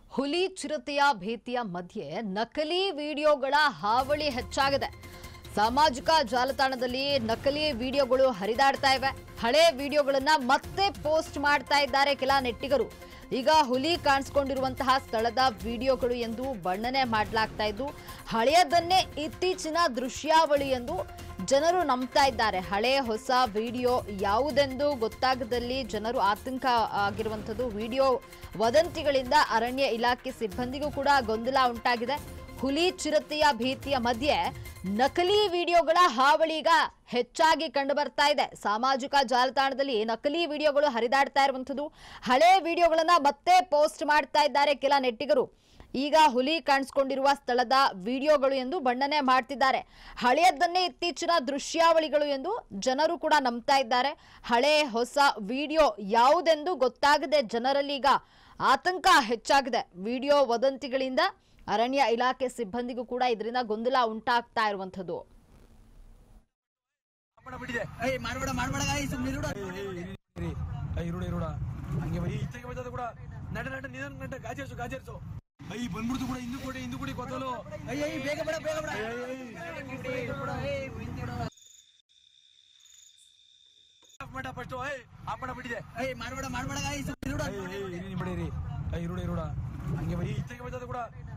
ಹುಲಿ ಚಿರತೆಯ ಭೀತಿಯ ಮಧ್ಯೆ ನಕಲಿ ವಿಡಿಯೋಗಳ ಹಾವಳಿ ಹೆಚ್ಚಾಗಿದೆ ಸಾಮಾಜಿಕ ಜಾಲತಾಣದಲ್ಲಿ ನಕಲಿ ವಿಡಿಯೋಗಳು ಹರಿದಾಡ್ತಾ ಇವೆ ಹಳೆ ವಿಡಿಯೋಗಳನ್ನ ಮತ್ತೆ ಪೋಸ್ಟ್ ಮಾಡ್ತಾ ಇದ್ದಾರೆ ಕೆಲ ನೆಟ್ಟಿಗರು ಈಗ ಹುಲಿ ಕಾಣಿಸ್ಕೊಂಡಿರುವಂತಹ ಸ್ಥಳದ ವಿಡಿಯೋಗಳು ಎಂದು ಬಣ್ಣನೆ ಮಾಡಲಾಗ್ತಾ ಇದ್ದು ಹಳೆಯದನ್ನೇ ಇತ್ತೀಚಿನ ದೃಶ್ಯಾವಳಿ ಎಂದು ಜನರು ನಂಬ್ತಾ ಇದ್ದಾರೆ ಹಳೆ ಹೊಸ ವಿಡಿಯೋ ಯಾವುದೆಂದು ಗೊತ್ತಾಗದಲ್ಲಿ ಜನರು ಆತಂಕ ಆಗಿರುವಂಥದ್ದು ವಿಡಿಯೋ ವದಂತಿಗಳಿಂದ ಅರಣ್ಯ ಇಲಾಖೆ ಸಿಬ್ಬಂದಿಗೂ ಕೂಡ ಗೊಂದಲ ಉಂಟಾಗಿದೆ ಹುಲಿ ಚಿರತೆಯ ಭೀತಿಯ ಮಧ್ಯೆ ನಕಲಿ ವಿಡಿಯೋಗಳ ಹಾವಳಿ ಈಗ ಹೆಚ್ಚಾಗಿ ಕಂಡು ಬರ್ತಾ ಇದೆ ಸಾಮಾಜಿಕ ಜಾಲತಾಣದಲ್ಲಿ ನಕಲಿ ವಿಡಿಯೋಗಳು ಹರಿದಾಡ್ತಾ ಇರುವಂಥದ್ದು ಹಳೆ ವಿಡಿಯೋಗಳನ್ನ ಮತ್ತೆ ಪೋಸ್ಟ್ ಮಾಡ್ತಾ ಇದ್ದಾರೆ ಕೆಲ ನೆಟ್ಟಿಗರು ಈಗ ಹುಲಿ ಕಾಣಿಸ್ಕೊಂಡಿರುವ ಸ್ಥಳದ ವಿಡಿಯೋಗಳು ಎಂದು ಬಣ್ಣನೆ ಮಾಡ್ತಿದ್ದಾರೆ ಹಳೆಯದನ್ನೇ ಇತ್ತೀಚಿನ ದೃಶ್ಯಾವಳಿಗಳು ಎಂದು ಜನರು ಕೂಡ ನಂಬ್ತಾ ಇದ್ದಾರೆ ಹಳೆ ಹೊಸ ವಿಡಿಯೋ ಯಾವುದೆಂದು ಗೊತ್ತಾಗದೆ ಜನರಲ್ಲಿ ಈಗ ಆತಂಕ ಹೆಚ್ಚಾಗಿದೆ ವಿಡಿಯೋ ವದಂತಿಗಳಿಂದ ಅರಣ್ಯ ಇಲಾಖೆ ಸಿಬ್ಬಂದಿಗೂ ಕೂಡ ಇದರಿಂದ ಗೊಂದಲ ಉಂಟಾಗ್ತಾ ಇರುವಂಥದ್ದು ಬಿಟ್ಟಿದೆ ಏಯ್ ಮಾಡ್ಬೇಡ ಮಾಡ್ಬೇಡ ಗಾಯ್ ಸುಮ್ಮನೆ ಇರು ಐ ರೂಢ ರೂಢ ಹಂಗೆ ಬೈ ಈಚೆಗೆ ಬರ್ತದ ಕೂಡ ನಟ ನಟ ನಿಧಾನ ನಟ ಗಾಜೇರ್ಸು ಗಾಜೇರ್ಸು ಐ ಬಂದ್ಬಿಡ್ತು ಕೂಡ ಹಿಂದೂ ಕೊಡಿ ಹಿಂದೂ ಕೊಡಿ ಗೊತ್ತಲು ಅಯ್ಯ ಏಯ್ ಬೇಗ ಬೇಡ ಬೇಗ ಬೇಡ ಆಫ್ ಮಾಡ ಫಸ್ಟ್ ಐ ಆಫ್ ಮಾಡ ಬಿಟ್ಟಿದೆ ಏಯ್ ಮಾಡ್ಬೇಡ ಮಾಡ್ಬೇಡ ಗಾಯ್ ಸುಮ್ಮನೆ ಇರು ಐ ನೀನ್ ಬಿಡಿರಿ ಐ ರೂಢ ರೂಢ ಹಂಗೆ ಬೈ ಈಚೆಗೆ ಬರ್ತದ ಕೂಡ